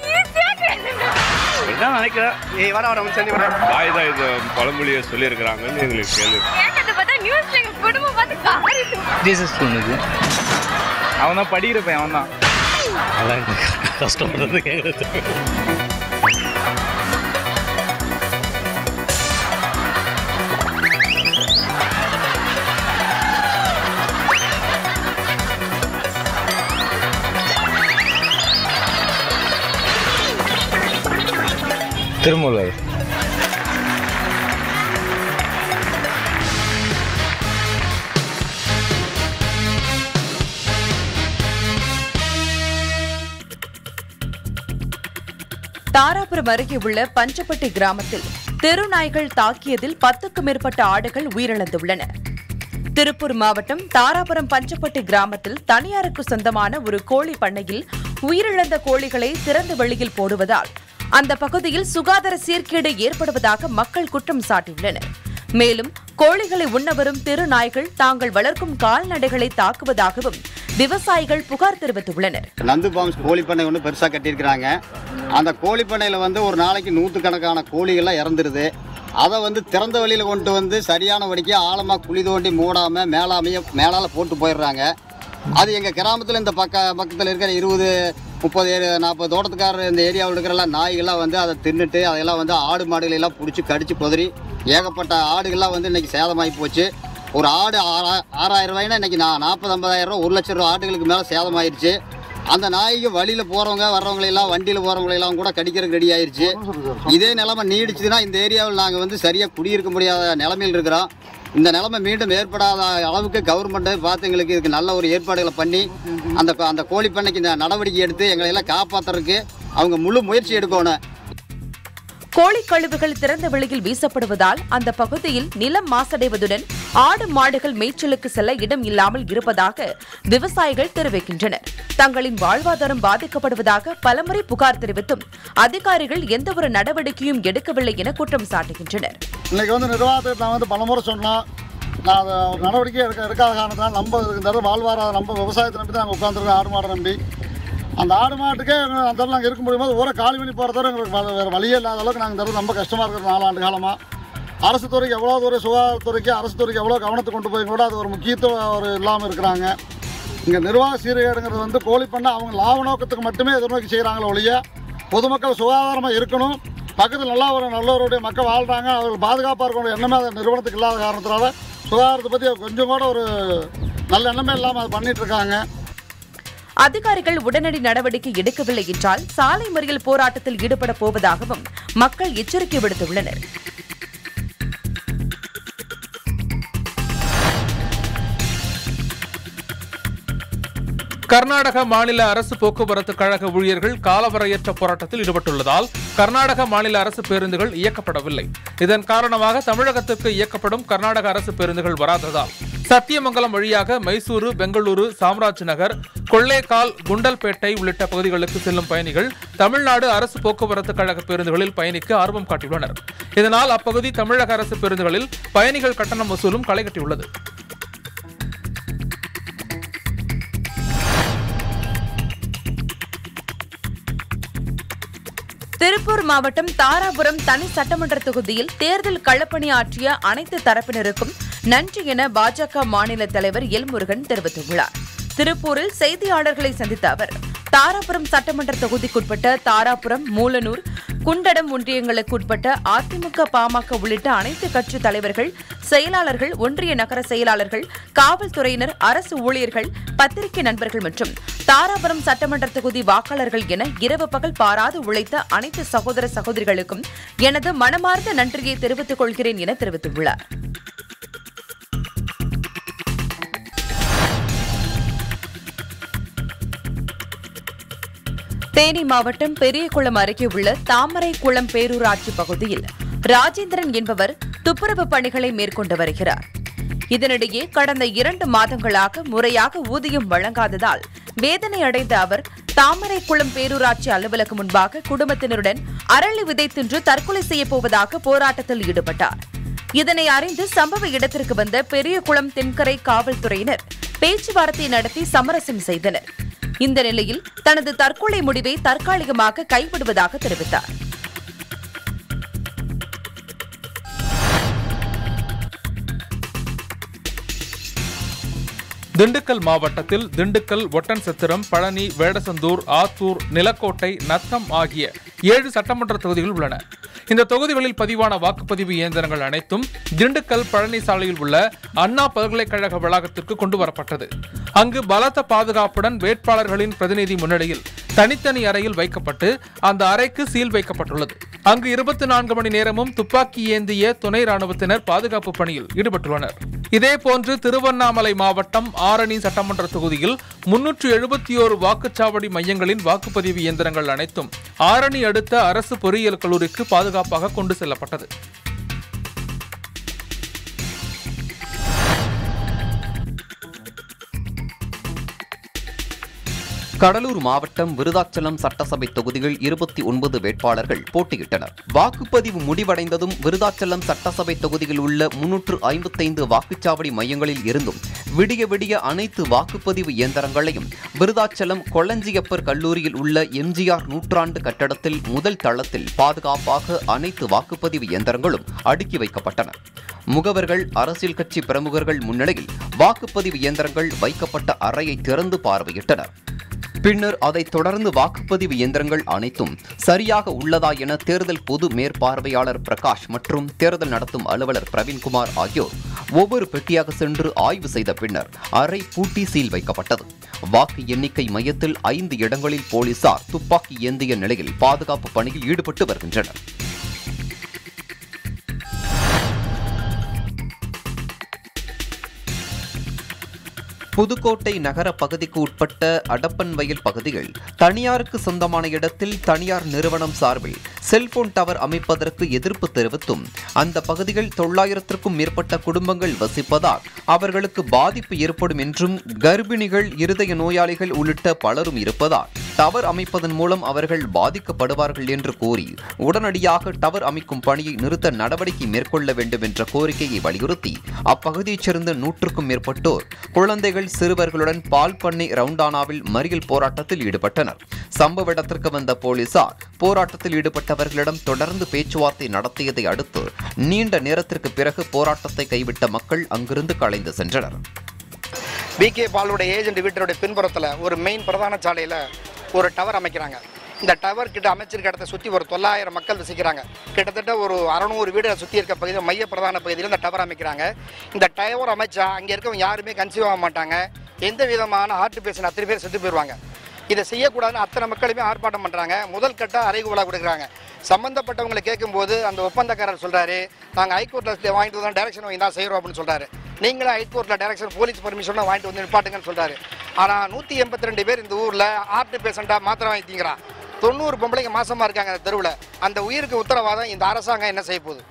இதான் நினைக்கிறேன் ஏய் வர வர சந்தி வர பாய் தான் இது பழமொழியை சொல்லியிருக்கிறாங்கன்னு எங்களுக்கு கேள்வி குடும்பம் பார்த்து ஜீசஸ் சொன்னது அவன் தான் படிக்கிற பையன் அவன் தான் நல்லா கஷ்டப்படுறது கேட்குறது திருமூலர் தாராபுரம் அருகே உள்ள பஞ்சப்பட்டி கிராமத்தில் தெருநாய்கள் தாக்கியதில் பத்துக்கும் மேற்பட்ட ஆடுகள் உயிரிழந்துள்ளன திருப்பூர் மாவட்டம் தாராபுரம் பஞ்சப்பட்டி கிராமத்தில் தனியாருக்கு சொந்தமான ஒரு கோழி பண்ணையில் உயிரிழந்த கோழிகளை திறந்த வெளியில் போடுவதால் அந்த பகுதியில் சுகாதார சீர்கேடு ஏற்படுவதாக மக்கள் குற்றம் சாட்டியுள்ளனர் மேலும் கோழிகளை உண்ண வரும் தெருநாய்கள் தாங்கள் வளர்க்கும் கால்நடைகளை தாக்குவதாகவும் விவசாயிகள் புகார் தெரிவித்துள்ளனர் நந்து பாம்ஸ் கோழி பண்ணை ஒன்று பெருசாக கட்டியிருக்கிறாங்க அந்த கோழி பண்ணையில் வந்து ஒரு நாளைக்கு நூற்றுக்கணக்கான கோழிகள்லாம் இறந்துருது அதை வந்து திறந்த வெளியில் கொண்டு வந்து சரியான வடிக்க ஆழமாக குழி தோண்டி மூடாமல் மேலாமைய மேலால் போட்டு போயிடுறாங்க அது எங்கள் கிராமத்தில் இந்த பக்க பக்கத்தில் இருக்கிற இருபது முப்பது ஏ- நாற்பது தோட்டத்துக்காரர் இந்த ஏரியாவில் இருக்கிற நாய்கள்லாம் வந்து அதை தின்னுட்டு அதையெல்லாம் வந்து ஆடு மாடுகளை எல்லாம் பிடிச்சி கடிச்சு குதறி ஏகப்பட்ட ஆடுகள்லாம் வந்து இன்னைக்கு சேதமாகி போச்சு ஒரு ஆடு ஆறா ஆறாயிரம் ரூபாய்னா இன்னைக்கு நான் நாற்பது ஐம்பதாயிரம் ரூபா ஒரு லட்சம் ரூபா ஆடுகளுக்கு மேலே சேதமாயிருச்சு அந்த நாய்க்கு வழியில் போகிறவங்க வர்றவங்களை எல்லாம் வண்டியில் போகிறவங்களை எல்லாம் கூட கடிக்கிறதுக்கு ரெடி ஆயிருச்சு இதே நிலைமை நீடிச்சுதுன்னா இந்த ஏரியாவில் நாங்கள் வந்து சரியாக குடியிருக்க முடியாத நிலைமையில் இருக்கிறோம் இந்த நிலைமை மீண்டும் ஏற்படாத அளவுக்கு கவர்மெண்ட்டு பார்த்து எங்களுக்கு இதுக்கு நல்ல ஒரு ஏற்பாடுகளை பண்ணி அந்த அந்த கோழி பண்ணைக்கு இந்த நடவடிக்கை எடுத்து எங்களை எல்லாம் காப்பாற்றுறதுக்கு அவங்க முழு முயற்சி எடுக்கணும் கோழி கழிவுகள் திறந்த வெளியில் வீசப்படுவதால் அந்த பகுதியில் நிலம் மாசடைவதுடன் ஆடு மாடுகள் மேய்ச்சலுக்கு செல்ல இடம் இல்லாமல் இருப்பதாக விவசாயிகள் தெரிவிக்கின்றனர் தங்களின் வாழ்வாதாரம் பாதிக்கப்படுவதாக பலமுறை புகார் தெரிவித்தும் அதிகாரிகள் எந்தவொரு நடவடிக்கையும் எடுக்கவில்லை என குற்றம் சாட்டுகின்றனர் இன்னைக்கு வந்து நிர்வாகத்துக்கு நான் வந்து பலமுறை சொன்னோம் நான் அதை ஒரு நடவடிக்கை எடுக்க எடுக்காத காரணத்தினால நம்ம இந்த தடவை வாழ்வாராத நம்ம விவசாயத்தை நம்பி தான் நாங்கள் உட்காந்துருக்கோம் ஆடு மாடை நம்பி அந்த ஆடு மாட்டுக்கே எங்க அந்த தடவை நாங்கள் இருக்க முடியும்போது ஊரை காலி பண்ணி போகிறதோட எங்களுக்கு வ- வேறு வழியே இல்லாத அளவுக்கு நாங்கள் இந்த தடவை ரொம்ப கஷ்டமாக இருக்கிற நாலாண்டு காலமாக அரசு துறைக்கு எவ்வளோ தூரம் சுகாதாரத்துறைக்கு அரசு துறைக்கு எவ்வளோ கவனத்தை கொண்டு போய் கூட அது ஒரு முக்கியத்துவம் ஒரு இல்லாமல் இருக்கிறாங்க இங்கே நிர்வாக சீர்கேடுங்கிறது வந்து கோழி பண்ண அவங்க லாப நோக்கத்துக்கு மட்டுமே எதிர்நோக்கி செய்கிறாங்களே ஒழிய பொதுமக்கள் சுகாதாரமாக இருக்கணும் பக்கத்தில் நல்லா ஒரு நல்லவருடைய மக்கள் வாழ்கிறாங்க அவர்கள் பாதுகாப்பாக இருக்கணும் எண்ணமே அந்த நிறுவனத்துக்கு இல்லாத காரணத்தினால சுகாதாரத்தை பற்றி கொஞ்சம் கூட ஒரு நல்ல எண்ணமே இல்லாமல் அதை பண்ணிட்டு இருக்காங்க அதிகாரிகள் உடனடி நடவடிக்கை எடுக்கவில்லை என்றால் சாலை மறியல் போராட்டத்தில் ஈடுபட போவதாகவும் மக்கள் எச்சரிக்கை விடுத்துள்ளனர் கர்நாடக மாநில அரசு போக்குவரத்து கழக ஊழியர்கள் காலவரையற்ற போராட்டத்தில் ஈடுபட்டுள்ளதால் கர்நாடக மாநில அரசு பேருந்துகள் இயக்கப்படவில்லை இதன் காரணமாக தமிழகத்திற்கு இயக்கப்படும் கர்நாடக அரசு பேருந்துகள் வராததால் சத்தியமங்கலம் வழியாக மைசூரு பெங்களூரு சாம்ராஜ் நகர் கொள்ளேகால் குண்டல்பேட்டை உள்ளிட்ட பகுதிகளுக்கு செல்லும் பயணிகள் தமிழ்நாடு அரசு போக்குவரத்து கழக பேருந்துகளில் பயணிக்க ஆர்வம் காட்டியுள்ளனர் இதனால் அப்பகுதி தமிழக அரசு பேருந்துகளில் பயணிகள் கட்டணம் வசூலும் களை கட்டியுள்ளது திருப்பூர் மாவட்டம் தாராபுரம் தனி சட்டமன்ற தொகுதியில் தேர்தல் களப்பணி ஆற்றிய அனைத்து தரப்பினருக்கும் நன்றி என பாஜக மாநில தலைவர் எல் முருகன் தெரிவித்துள்ளார் திருப்பூரில் செய்தியாளர்களை சந்தித்த அவர் தாராபுரம் சட்டமன்ற தொகுதிக்குட்பட்ட தாராபுரம் மூலனூர் குண்டடம் ஒன்றியங்களுக்குட்பட்ட அதிமுக பாமக உள்ளிட்ட அனைத்து கட்சி தலைவர்கள் செயலாளர்கள் ஒன்றிய நகர செயலாளர்கள் காவல்துறையினர் அரசு ஊழியர்கள் பத்திரிகை நண்பர்கள் மற்றும் தாராபுரம் சட்டமன்ற தொகுதி வாக்காளர்கள் என இரவு பகல் பாராது உழைத்த அனைத்து சகோதர சகோதரிகளுக்கும் எனது மனமார்ந்த நன்றியை தெரிவித்துக் கொள்கிறேன் என தெரிவித்துள்ளார் தேனி மாவட்டம் பெரியகுளம் அருகே உள்ள தாமரைக்குளம் பேரூராட்சி பகுதியில் ராஜேந்திரன் என்பவர் துப்புரவு பணிகளை மேற்கொண்டு வருகிறார் இதனிடையே கடந்த இரண்டு மாதங்களாக முறையாக ஊதியம் வழங்காததால் வேதனை அடைந்த அவர் தாமரைக்குளம் பேரூராட்சி அலுவலகம் முன்பாக குடும்பத்தினருடன் அரளி விதை தின்று தற்கொலை செய்யப் போவதாக போராட்டத்தில் ஈடுபட்டார் இதனை அறிந்து சம்பவ இடத்திற்கு வந்த பெரியகுளம் தென்கரை காவல்துறையினர் பேச்சுவார்த்தை நடத்தி சமரசம் செய்தனர் இந்த நிலையில் தனது தற்கொலை முடிவை தற்காலிகமாக கைவிடுவதாக தெரிவித்தார் திண்டுக்கல் மாவட்டத்தில் திண்டுக்கல் ஒட்டன்சத்திரம் பழனி வேடசந்தூர் ஆத்தூர் நிலக்கோட்டை நத்தம் ஆகிய ஏழு சட்டமன்ற தொகுதிகள் உள்ளன இந்த தொகுதிகளில் பதிவான வாக்குப்பதிவு இயந்திரங்கள் அனைத்தும் திண்டுக்கல் பழனி சாலையில் உள்ள அண்ணா பல்கலைக்கழக வளாகத்திற்கு கொண்டு வரப்பட்டது அங்கு பலத்த பாதுகாப்புடன் வேட்பாளர்களின் பிரதிநிதி முன்னிலையில் தனித்தனி அறையில் வைக்கப்பட்டு அந்த அறைக்கு சீல் வைக்கப்பட்டுள்ளது அங்கு இருபத்தி நான்கு மணி நேரமும் துப்பாக்கி ஏந்திய துணை ராணுவத்தினர் பாதுகாப்பு பணியில் ஈடுபட்டுள்ளனர் இதேபோன்று திருவண்ணாமலை மாவட்டம் ஆரணி சட்டமன்ற தொகுதியில் முன்னூற்று எழுபத்தி ஓரு வாக்குச்சாவடி மையங்களின் வாக்குப்பதிவு இயந்திரங்கள் அனைத்தும் ஆரணி அடுத்த அரசு பொறியியல் கல்லூரிக்கு பாதுகாப்பாக கொண்டு செல்லப்பட்டது கடலூர் மாவட்டம் விருதாச்சலம் சட்டசபை தொகுதியில் இருபத்தி ஒன்பது வேட்பாளர்கள் போட்டியிட்டனர் வாக்குப்பதிவு முடிவடைந்ததும் விருதாச்சலம் சட்டசபை தொகுதியில் உள்ள முன்னூற்று ஐம்பத்தைந்து வாக்குச்சாவடி மையங்களில் இருந்தும் விடிய விடிய அனைத்து வாக்குப்பதிவு இயந்திரங்களையும் விருதாச்சலம் கொளஞ்சியப்பர் கல்லூரியில் உள்ள எம்ஜிஆர் நூற்றாண்டு கட்டடத்தில் முதல் தளத்தில் பாதுகாப்பாக அனைத்து வாக்குப்பதிவு இயந்திரங்களும் அடுக்கி வைக்கப்பட்டன முகவர்கள் அரசியல் கட்சி பிரமுகர்கள் முன்னிலையில் வாக்குப்பதிவு இயந்திரங்கள் வைக்கப்பட்ட அறையை திறந்து பார்வையிட்டனர் பின்னர் அதைத் தொடர்ந்து வாக்குப்பதிவு இயந்திரங்கள் அனைத்தும் சரியாக உள்ளதா என தேர்தல் பொது மேற்பார்வையாளர் பிரகாஷ் மற்றும் தேர்தல் நடத்தும் அலுவலர் பிரவீன்குமார் ஆகியோர் ஒவ்வொரு பெட்டியாக சென்று ஆய்வு செய்த பின்னர் அறை பூட்டி சீல் வைக்கப்பட்டது வாக்கு எண்ணிக்கை மையத்தில் ஐந்து இடங்களில் போலீசார் துப்பாக்கி ஏந்திய நிலையில் பாதுகாப்பு பணியில் ஈடுபட்டு வருகின்றனர் புதுக்கோட்டை நகர பகுதிக்கு உட்பட்ட அடப்பன்வயல் பகுதியில் தனியாருக்கு சொந்தமான இடத்தில் தனியார் நிறுவனம் சார்பில் செல்போன் டவர் அமைப்பதற்கு எதிர்ப்பு தெரிவித்தும் அந்த பகுதியில் தொள்ளாயிரத்திற்கும் மேற்பட்ட குடும்பங்கள் வசிப்பதால் அவர்களுக்கு பாதிப்பு ஏற்படும் என்றும் கர்ப்பிணிகள் இருதய நோயாளிகள் உள்ளிட்ட பலரும் இருப்பதால் டவர் அமைப்பதன் மூலம் அவர்கள் பாதிக்கப்படுவார்கள் என்று கூறி உடனடியாக டவர் அமைக்கும் பணியை நிறுத்த நடவடிக்கை மேற்கொள்ள வேண்டும் என்ற கோரிக்கையை வலியுறுத்தி அப்பகுதியைச் சேர்ந்த நூற்றுக்கும் மேற்பட்டோர் குழந்தைகள் சிறுவர்களுடன் பால் பண்ணை ரவுண்டானாவில் மறியல் போராட்டத்தில் ஈடுபட்டனர் சம்பவ இடத்திற்கு வந்த போலீசார் போராட்டத்தில் ஈடுபட்டவர்களிடம் தொடர்ந்து பேச்சுவார்த்தை நடத்தியதை அடுத்து நீண்ட நேரத்திற்கு பிறகு போராட்டத்தை கைவிட்ட மக்கள் அங்கிருந்து கலைந்து சென்றனர் பிகே பாலுடைய ஏஜென்ட் வீட்டருடைய பின்புறத்தில் ஒரு மெயின் பிரதான சாலையில் ஒரு டவர் அமைக்கிறாங்க இந்த டவர் கிட்ட அமைச்சிருக்க இடத்த சுற்றி ஒரு தொள்ளாயிரம் மக்கள் வசிக்கிறாங்க கிட்டத்தட்ட ஒரு அறநூறு வீடு சுற்றி இருக்க பகுதி மைய பிரதான பகுதியில் இந்த டவர் அமைக்கிறாங்க இந்த டவர் அமைச்சா அங்கே இருக்கவங்க யாருமே கன்சீவ் ஆக மாட்டாங்க எந்த விதமான ஹார்ட் பேஷண்ட் அத்தனை பேர் செத்து போயிடுவாங்க இதை செய்யக்கூடாதுன்னு அத்தனை மக்களுமே ஆர்ப்பாட்டம் பண்ணுறாங்க முதல் கட்ட அறைகூலாக கொடுக்குறாங்க சம்மந்தப்பட்டவங்களை கேட்கும்போது அந்த ஒப்பந்தக்காரர் சொல்கிறாரு நாங்கள் ஹைகோர்ட்டில் வாங்கிட்டு வந்து டைரக்ஷன் வாங்கி தான் செய்கிறோம் அப்படின்னு சொல்கிறாரு நீங்களும் ஹைகோர்ட்டில் டைரக்ஷன் போலீஸ் பர்மிஷனாக வாங்கிட்டு வந்து நிப்பாட்டுங்கன்னு சொல்கிறாரு ஆனால் நூற்றி எண்பத்தி ரெண்டு பேர் இந்த ஊரில் ஹார்ட் பேஷண்ட்டாக மாத்திரை வாங்கி தீங்கிறான் தொண்ணூறு பொம்பளைங்க மாசமாக இருக்காங்க அந்த தெருவில் அந்த உயிருக்கு உத்தரவாதம் இந்த அரசாங்கம் என்ன செய்ய போகுது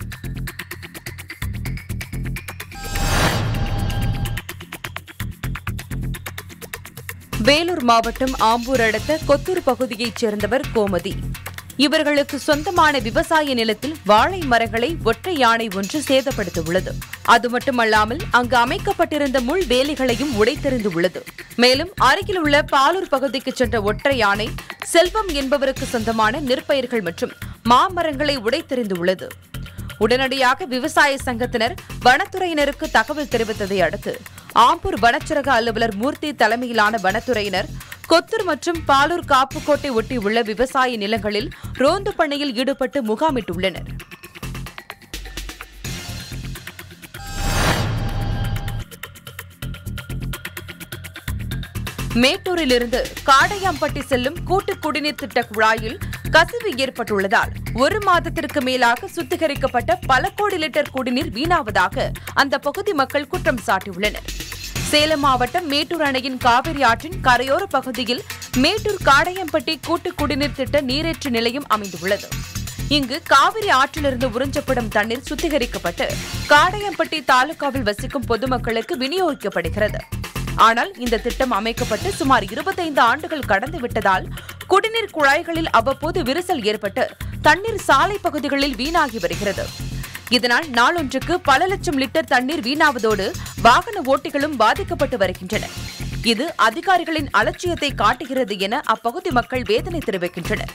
வேலூர் மாவட்டம் ஆம்பூர் அடுத்த கொத்தூர் பகுதியைச் சேர்ந்தவர் கோமதி இவர்களுக்கு சொந்தமான விவசாய நிலத்தில் வாழை மரங்களை ஒற்றை யானை ஒன்று சேதப்படுத்தியுள்ளது அது மட்டுமல்லாமல் அங்கு அமைக்கப்பட்டிருந்த முள் வேலிகளையும் உடைத்தெறிந்து உள்ளது மேலும் அருகில் உள்ள பாலூர் பகுதிக்கு சென்ற ஒற்றை யானை செல்வம் என்பவருக்கு சொந்தமான நெற்பயிர்கள் மற்றும் மாமரங்களை உடைத்தெறிந்துள்ளது உடனடியாக விவசாய சங்கத்தினர் வனத்துறையினருக்கு தகவல் தெரிவித்ததை அடுத்து ஆம்பூர் வனச்சரக அலுவலர் மூர்த்தி தலைமையிலான வனத்துறையினர் கொத்தூர் மற்றும் பாலூர் காப்புக்கோட்டை ஒட்டியுள்ள விவசாய நிலங்களில் ரோந்து பணியில் ஈடுபட்டு முகாமிட்டுள்ளனர் மேட்டூரிலிருந்து காடையாம்பட்டி செல்லும் கூட்டு குடிநீர் திட்ட குழாயில் கசிவு ஏற்பட்டுள்ளதால் ஒரு மாதத்திற்கு மேலாக சுத்திகரிக்கப்பட்ட பல கோடி லிட்டர் குடிநீர் வீணாவதாக அந்த பகுதி மக்கள் குற்றம் சாட்டியுள்ளனர் சேலம் மாவட்டம் மேட்டூர் அணையின் காவிரி ஆற்றின் கரையோர பகுதியில் மேட்டூர் காடையம்பட்டி கூட்டு குடிநீர் திட்ட நீரேற்று நிலையம் அமைந்துள்ளது இங்கு காவிரி ஆற்றிலிருந்து உறிஞ்சப்படும் தண்ணீர் சுத்திகரிக்கப்பட்டு காடையம்பட்டி தாலுகாவில் வசிக்கும் பொதுமக்களுக்கு விநியோகிக்கப்படுகிறது ஆனால் இந்த திட்டம் அமைக்கப்பட்டு சுமார் இருபத்தைந்து ஆண்டுகள் கடந்து விட்டதால் குடிநீர் குழாய்களில் அவ்வப்போது விரிசல் ஏற்பட்டு தண்ணீர் சாலை பகுதிகளில் வீணாகி வருகிறது இதனால் நாளொன்றுக்கு பல லட்சம் லிட்டர் தண்ணீர் வீணாவதோடு வாகன ஓட்டிகளும் பாதிக்கப்பட்டு வருகின்றனர் இது அதிகாரிகளின் அலட்சியத்தை காட்டுகிறது என அப்பகுதி மக்கள் வேதனை தெரிவிக்கின்றனர்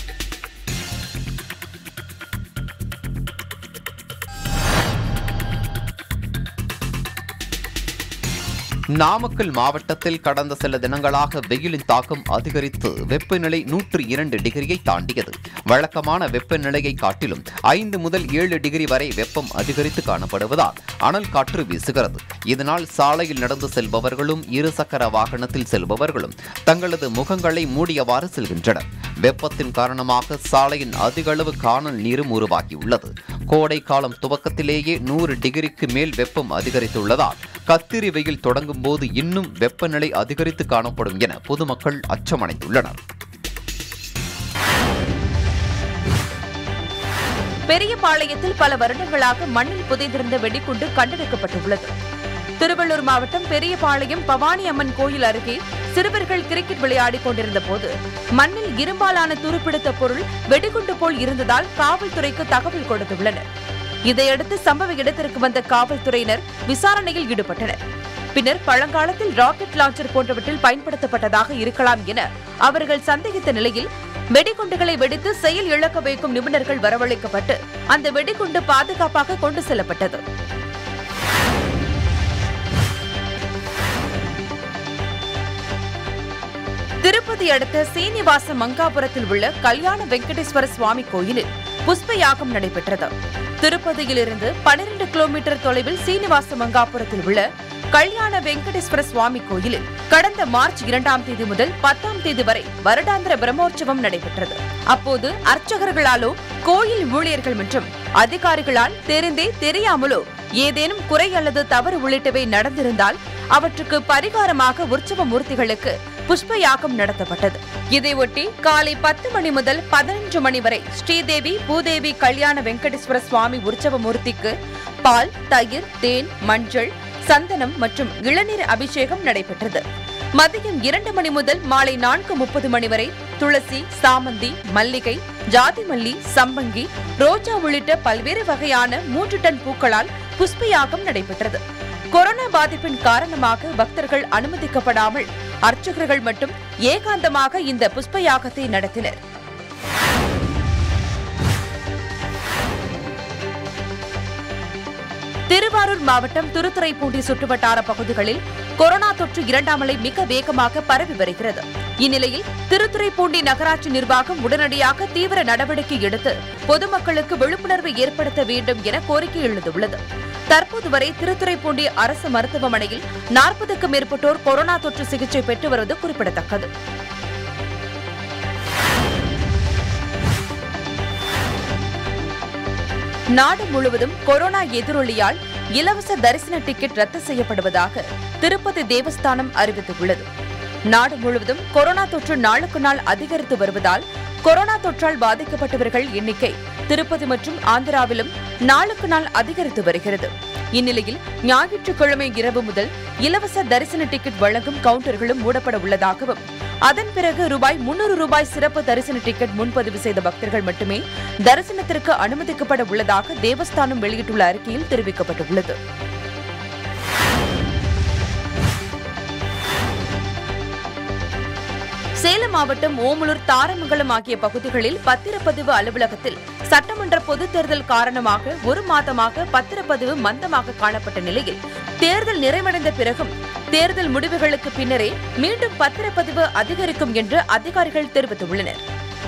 நாமக்கல் மாவட்டத்தில் கடந்த சில தினங்களாக வெயிலின் தாக்கம் அதிகரித்து வெப்பநிலை நூற்று இரண்டு டிகிரியை தாண்டியது வழக்கமான வெப்பநிலையை காட்டிலும் ஐந்து முதல் ஏழு டிகிரி வரை வெப்பம் அதிகரித்து காணப்படுவதால் அனல் காற்று வீசுகிறது இதனால் சாலையில் நடந்து செல்பவர்களும் இருசக்கர வாகனத்தில் செல்பவர்களும் தங்களது முகங்களை மூடியவாறு செல்கின்றனர் வெப்பத்தின் காரணமாக சாலையின் அதிக அளவு காணல் நீரும் உருவாகியுள்ளது கோடை காலம் துவக்கத்திலேயே நூறு டிகிரிக்கு மேல் வெப்பம் அதிகரித்துள்ளதால் கத்திரி வெயில் தொடங்கும் போது இன்னும் வெப்பநிலை அதிகரித்து காணப்படும் என பொதுமக்கள் அச்சமடைந்துள்ளனர் பெரியபாளையத்தில் பல வருடங்களாக மண்ணில் புதைந்திருந்த வெடிகுண்டு கண்டெடுக்கப்பட்டுள்ளது திருவள்ளூர் மாவட்டம் பெரியபாளையம் பவானி அம்மன் கோயில் அருகே சிறுவர்கள் கிரிக்கெட் விளையாடிக் கொண்டிருந்த போது மண்ணில் இரும்பாலான துருப்பிடித்த பொருள் வெடிகுண்டு போல் இருந்ததால் காவல்துறைக்கு தகவல் கொடுத்துள்ளனர் இதையடுத்து சம்பவ இடத்திற்கு வந்த காவல்துறையினர் விசாரணையில் ஈடுபட்டனர் பின்னர் பழங்காலத்தில் ராக்கெட் லான்ச்சர் போன்றவற்றில் பயன்படுத்தப்பட்டதாக இருக்கலாம் என அவர்கள் சந்தேகித்த நிலையில் வெடிகுண்டுகளை வெடித்து செயல் இழக்க வைக்கும் நிபுணர்கள் வரவழைக்கப்பட்டு அந்த வெடிகுண்டு பாதுகாப்பாக கொண்டு செல்லப்பட்டது திருப்பதி அடுத்த சீனிவாச மங்காபுரத்தில் உள்ள கல்யாண வெங்கடேஸ்வர சுவாமி கோயிலில் புஷ்ப யாகம் நடைபெற்றது திருப்பதியிலிருந்து பனிரெண்டு கிலோமீட்டர் தொலைவில் சீனிவாச மங்காபுரத்தில் உள்ள கல்யாண வெங்கடேஸ்வர சுவாமி கோயிலில் கடந்த மார்ச் இரண்டாம் தேதி முதல் பத்தாம் தேதி வரை வருடாந்திர பிரம்மோற்சவம் நடைபெற்றது அப்போது அர்ச்சகர்களாலோ கோயில் ஊழியர்கள் மற்றும் அதிகாரிகளால் தெரிந்தே தெரியாமலோ ஏதேனும் குறை அல்லது தவறு உள்ளிட்டவை நடந்திருந்தால் அவற்றுக்கு பரிகாரமாக உற்சவ மூர்த்திகளுக்கு புஷ்ப யாகம் நடத்தப்பட்டது இதையொட்டி காலை பத்து மணி முதல் பதினொன்று மணி வரை ஸ்ரீதேவி பூதேவி கல்யாண வெங்கடேஸ்வர சுவாமி உற்சவ மூர்த்திக்கு பால் தயிர் தேன் மஞ்சள் சந்தனம் மற்றும் இளநீர் அபிஷேகம் நடைபெற்றது மதியம் இரண்டு மணி முதல் மாலை நான்கு முப்பது மணி வரை துளசி சாமந்தி மல்லிகை ஜாதி மல்லி சம்பங்கி ரோஜா உள்ளிட்ட பல்வேறு வகையான மூன்று டன் பூக்களால் புஷ்பயாகம் நடைபெற்றது கொரோனா பாதிப்பின் காரணமாக பக்தர்கள் அனுமதிக்கப்படாமல் அர்ச்சகர்கள் மட்டும் ஏகாந்தமாக இந்த புஷ்பயாகத்தை நடத்தினர் திருவாரூர் மாவட்டம் திருத்துறைப்பூண்டி சுற்றுவட்டார பகுதிகளில் கொரோனா தொற்று இரண்டாம் அலை மிக வேகமாக பரவி வருகிறது இந்நிலையில் திருத்துறைப்பூண்டி நகராட்சி நிர்வாகம் உடனடியாக தீவிர நடவடிக்கை எடுத்து பொதுமக்களுக்கு விழிப்புணர்வு ஏற்படுத்த வேண்டும் என கோரிக்கை எழுந்துள்ளது தற்போது வரை திருத்துறைப்பூண்டி அரசு மருத்துவமனையில் நாற்பதுக்கும் மேற்பட்டோர் கொரோனா தொற்று சிகிச்சை பெற்று வருவது குறிப்பிடத்தக்கது நாடு முழுவதும் கொரோனா எதிரொலியால் இலவச தரிசன டிக்கெட் ரத்து செய்யப்படுவதாக திருப்பதி தேவஸ்தானம் அறிவித்துள்ளது நாடு முழுவதும் கொரோனா தொற்று நாளுக்கு நாள் அதிகரித்து வருவதால் கொரோனா தொற்றால் பாதிக்கப்பட்டவர்கள் எண்ணிக்கை திருப்பதி மற்றும் ஆந்திராவிலும் நாளுக்கு நாள் அதிகரித்து வருகிறது இந்நிலையில் ஞாயிற்றுக்கிழமை இரவு முதல் இலவச தரிசன டிக்கெட் வழங்கும் கவுண்டர்களும் மூடப்பட உள்ளதாகவும் அதன் பிறகு ரூபாய் முன்னூறு ரூபாய் சிறப்பு தரிசன டிக்கெட் முன்பதிவு செய்த பக்தர்கள் மட்டுமே தரிசனத்திற்கு அனுமதிக்கப்பட உள்ளதாக தேவஸ்தானம் வெளியிட்டுள்ள அறிக்கையில் தெரிவிக்கப்பட்டுள்ளது சேலம் மாவட்டம் ஓமலூர் தாரமங்கலம் ஆகிய பகுதிகளில் பத்திரப்பதிவு அலுவலகத்தில் சட்டமன்ற பொதுத் தேர்தல் காரணமாக ஒரு மாதமாக பத்திரப்பதிவு மந்தமாக காணப்பட்ட நிலையில் தேர்தல் நிறைவடைந்த பிறகும் தேர்தல் முடிவுகளுக்கு பின்னரே மீண்டும் பத்திரப்பதிவு அதிகரிக்கும் என்று அதிகாரிகள் தெரிவித்துள்ளனர்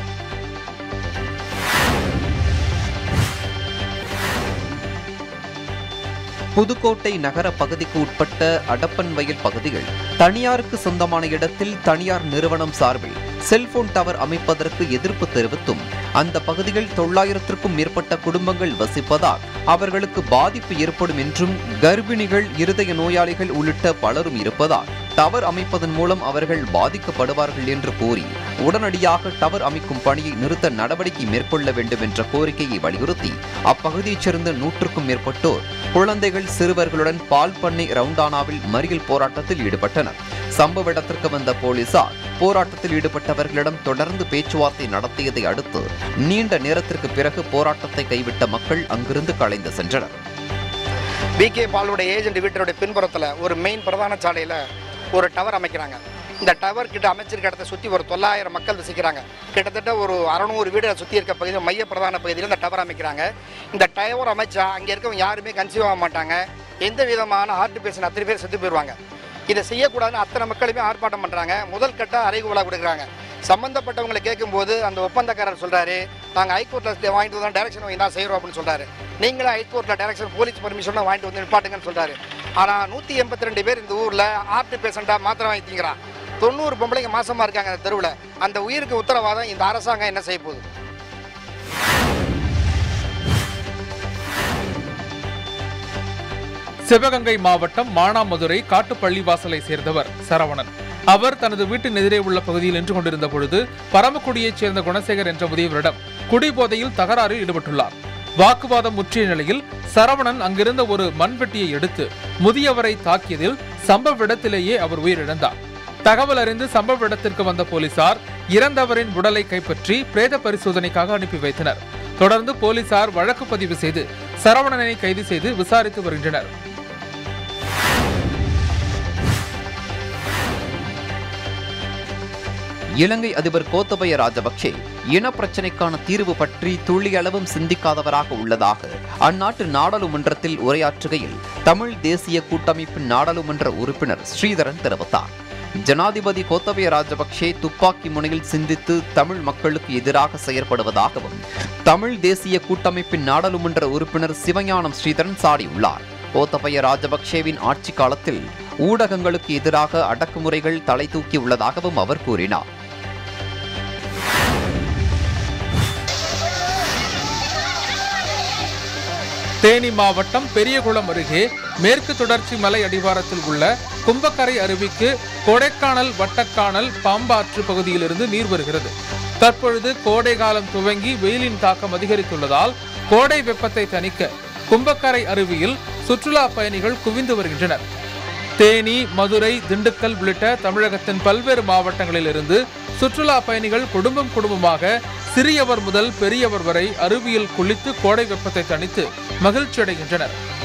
புதுக்கோட்டை நகர பகுதிக்கு உட்பட்ட அடப்பன் வயல் பகுதியில் தனியாருக்கு சொந்தமான இடத்தில் தனியார் நிறுவனம் சார்பில் செல்போன் டவர் அமைப்பதற்கு எதிர்ப்பு தெரிவித்தும் அந்த பகுதியில் தொள்ளாயிரத்திற்கும் மேற்பட்ட குடும்பங்கள் வசிப்பதால் அவர்களுக்கு பாதிப்பு ஏற்படும் என்றும் கர்ப்பிணிகள் இருதய நோயாளிகள் உள்ளிட்ட பலரும் இருப்பதால் டவர் அமைப்பதன் மூலம் அவர்கள் பாதிக்கப்படுவார்கள் என்று கூறி உடனடியாக டவர் அமைக்கும் பணியை நிறுத்த நடவடிக்கை மேற்கொள்ள வேண்டும் என்ற கோரிக்கையை வலியுறுத்தி அப்பகுதியைச் சேர்ந்த நூற்றுக்கும் மேற்பட்டோர் குழந்தைகள் சிறுவர்களுடன் பால் பண்ணை ரவுண்டானாவில் மறியல் போராட்டத்தில் ஈடுபட்டனர் சம்பவ இடத்திற்கு வந்த போலீசார் போராட்டத்தில் ஈடுபட்டவர்களிடம் தொடர்ந்து பேச்சுவார்த்தை நடத்தியதை அடுத்து நீண்ட நேரத்திற்கு பிறகு போராட்டத்தை கைவிட்ட மக்கள் அங்கிருந்து கலைந்து சென்றனர் பிகே பாலோட ஏஜென்ட் வீட்டோட பின்புறத்தில் ஒரு மெயின் பிரதான சாலையில் ஒரு டவர் அமைக்கிறாங்க இந்த டவர் கிட்ட அமைச்சிருக்க இடத்த சுற்றி ஒரு தொள்ளாயிரம் மக்கள் வசிக்கிறாங்க கிட்டத்தட்ட ஒரு அறநூறு வீடு சுற்றி இருக்க பகுதியில் மைய பிரதான பகுதியில் இந்த டவர் அமைக்கிறாங்க இந்த டவர் அமைச்சா அங்கே இருக்கவங்க யாருமே கன்சீவ் ஆக மாட்டாங்க எந்த விதமான ஹார்ட் பேஷண்ட் அத்தனை பேர் செத்து போயிடுவாங்க இதை செய்யக்கூடாதுன்னு அத்தனை மக்களுமே ஆர்ப்பாட்டம் பண்ணுறாங்க முதல் கட்ட அறைகூவலாக கொடுக்குறாங்க சம்மந்தப்பட்டவங்களை கேட்கும்போது அந்த ஒப்பந்தக்காரர் சொல்கிறாரு நாங்கள் ஹைகோர்ட்டில் வாங்கிட்டு வந்தோம் டைரக்ஷன் வாங்கி தான் செய்கிறோம் அப்படின்னு சொல்கிறாரு நீங்களும் ஹைகோர்ட்டில் டைரக்ஷன் போலீஸ் பர்மிஷனும் வாங்கிட்டு வந்து நிப்பாட்டுங்கன்னு சொல்கிறாரு ஆனால் நூற்றி எண்பத்தி ரெண்டு பேர் இந்த ஊரில் ஹார்ட் பேஷண்ட்டாக மாத்திரம் வாங்கி திங்கிறான் தொண்ணூறு பொம்பளைங்க மாசமாக இருக்காங்க அந்த தெருவில் அந்த உயிருக்கு உத்தரவாதம் இந்த அரசாங்கம் என்ன செய்ய போகுது சிவகங்கை மாவட்டம் மானாமதுரை காட்டுப்பள்ளிவாசலை சேர்ந்தவர் சரவணன் அவர் தனது வீட்டின் எதிரே உள்ள பகுதியில் நின்று கொண்டிருந்த பொழுது பரமக்குடியைச் சேர்ந்த குணசேகர் என்ற முதியவரிடம் குடிபோதையில் தகராறில் ஈடுபட்டுள்ளார் வாக்குவாதம் முற்றிய நிலையில் சரவணன் அங்கிருந்த ஒரு மண்வெட்டியை எடுத்து முதியவரை தாக்கியதில் சம்பவ இடத்திலேயே அவர் உயிரிழந்தார் தகவல் அறிந்து சம்பவ இடத்திற்கு வந்த போலீசார் இறந்தவரின் உடலை கைப்பற்றி பிரேத பரிசோதனைக்காக அனுப்பி வைத்தனர் தொடர்ந்து போலீசார் வழக்கு பதிவு செய்து சரவணனை கைது செய்து விசாரித்து வருகின்றனர் இலங்கை அதிபர் கோத்தபய ராஜபக்சே இனப்பிரச்சினைக்கான தீர்வு பற்றி துளியளவும் சிந்திக்காதவராக உள்ளதாக அந்நாட்டு நாடாளுமன்றத்தில் உரையாற்றுகையில் தமிழ் தேசிய கூட்டமைப்பின் நாடாளுமன்ற உறுப்பினர் ஸ்ரீதரன் தெரிவித்தார் ஜனாதிபதி கோத்தபய ராஜபக்சே துப்பாக்கி முனையில் சிந்தித்து தமிழ் மக்களுக்கு எதிராக செயற்படுவதாகவும் தமிழ் தேசிய கூட்டமைப்பின் நாடாளுமன்ற உறுப்பினர் சிவஞானம் ஸ்ரீதரன் சாடியுள்ளார் கோத்தபய ராஜபக்சேவின் ஆட்சி காலத்தில் ஊடகங்களுக்கு எதிராக அடக்குமுறைகள் தலை தூக்கியுள்ளதாகவும் அவர் கூறினார் தேனி மாவட்டம் பெரியகுளம் அருகே மேற்கு தொடர்ச்சி மலை அடிவாரத்தில் உள்ள கும்பக்கரை அருவிக்கு கொடைக்கானல் வட்டக்கானல் பாம்பாற்று பகுதியிலிருந்து நீர் வருகிறது தற்பொழுது கோடை காலம் துவங்கி வெயிலின் தாக்கம் அதிகரித்துள்ளதால் கோடை வெப்பத்தை தணிக்க கும்பக்கரை அருவியில் சுற்றுலா பயணிகள் குவிந்து வருகின்றனர் தேனி மதுரை திண்டுக்கல் உள்ளிட்ட தமிழகத்தின் பல்வேறு மாவட்டங்களில் இருந்து சுற்றுலா பயணிகள் குடும்பம் குடும்பமாக சிறியவர் முதல் பெரியவர் வரை அருவியில் குளித்து கோடை வெப்பத்தை தணித்து மகிழ்ச்சி அடைகின்றனர்